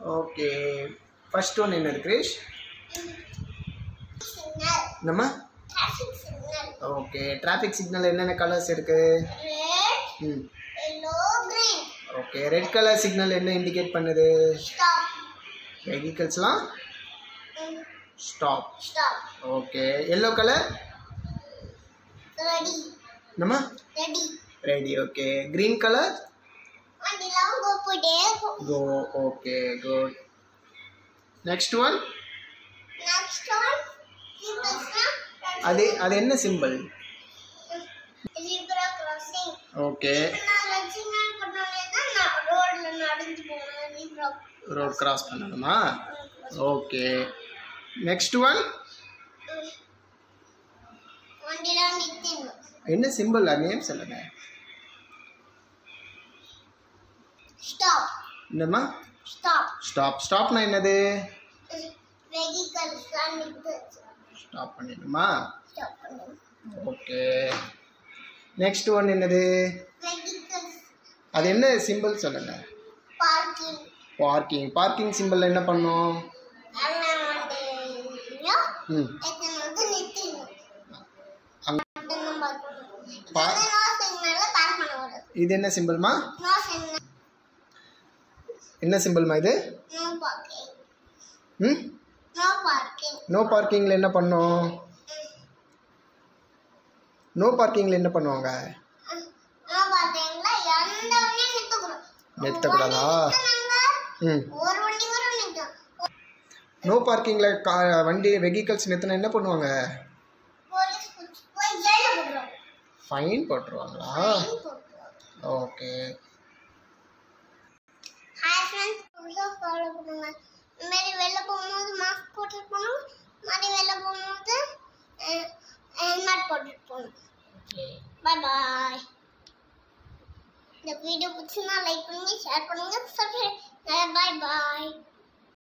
okay first one என்னது கிரீஷ் signal நம்ம traffic signal okay traffic signal என்னென்ன கலர்ஸ் இருக்கு ரெட் ம் yellow green okay red colour signal என்ன இண்டிகேட் பண்ணுது ஸ்டாப் வெஹிக்கல்ஸ்லாம் stop stop okay yellow colour ready நம்ம ready ready okay green colour வண்டிலாம் கோ போயிட்டே இருக்கும் go okay good next one next one சிம்பிள்ஸ்னா அது அது என்ன சிம்பிள் ஜீப்ரா கிராசிங் ஓகே நான் சிக்னல் பண்ணோன்னே தான் நான் ரோட்ல நடந்து போனேன் ஜீப்ரா ரோட் கிராஸ் பண்ணணுமா ஓகே நெக்ஸ்ட் ஒன் வண்டிலாம் நிறுத்திடணும் என்ன சிம்பிள் நேம் சொல்லுங்க ஸ்டாப் என்னம்மா ஸ்டாப் ஸ்டாப் ஸ்டாப்னா என்னது வெஹிக்கல்ஸ்லாம் நிறுத்து ஸ்டாப் பண்ணிடணுமா ஸ்டாப் பண்ணணும் ஓகே நெக்ஸ்ட் ஒன் என்னது வெஹிக்கல்ஸ் அது என்ன சிம்பிள் சொல்லுங்க பார்க்கிங் பார்க்கிங் பார்க்கிங் சிம்பிள் என்ன பண்ணும் அண்ணன் வண்டியும் ம் எத்தனை வந்து நிறுத்திடணும் அங்க மட்டும்தான் பார்க்கணும் பா- இது நோ சிக்னல்ல பார்க் பண்ண கூடாது இது என்ன சிம்பிள்மா நோ சிக்னல் என்ன சிம்பிள்மா இது நோ பார்க்கிங் ம் நோ பார்க்கிங் நோ பார்க்கிங்கில் என்ன பண்ணும் நோ பார்க்கிங்கில் என்ன பண்ணுவாங்க நோ பார்க்கிங்ல எந்த வண்டியும் நிறுத்தக்கூடாது நிறுத்தக்கூடாதா ம் ஒரு வண்டி கூட நிற்கும் நோ பார்க்கிங்கில் கா வண்டி வெஹிக்கல்ஸ் நிறுத்தினா என்ன பண்ணுவாங்க போலீஸ் பிடிச்சி போய் ஜெயில போட்டுருவாங்க ஃபைன் போட்டுருவாங்களா ஃபைன் போட்டுருவாங்க ஓகே ஹாய் ஃப்ரெண்ட்ஸ் புதுசாக ஃபாலோ பண்ணுங்க இந்த மாதிரி வெளில போகும்போது மாஸ்க் போட்டுட்டு போகணும் மாதிரி வெளில போகும்போது ஹெல்மெட் போட்டுட்டு போகணும் பாய் பாய் இந்த வீடியோ பிடிச்சிருந்தா லைக் பண்ணுங்க ஷேர் பண்ணுங்க சப்ஸ்கிரைப் பாய் பாய்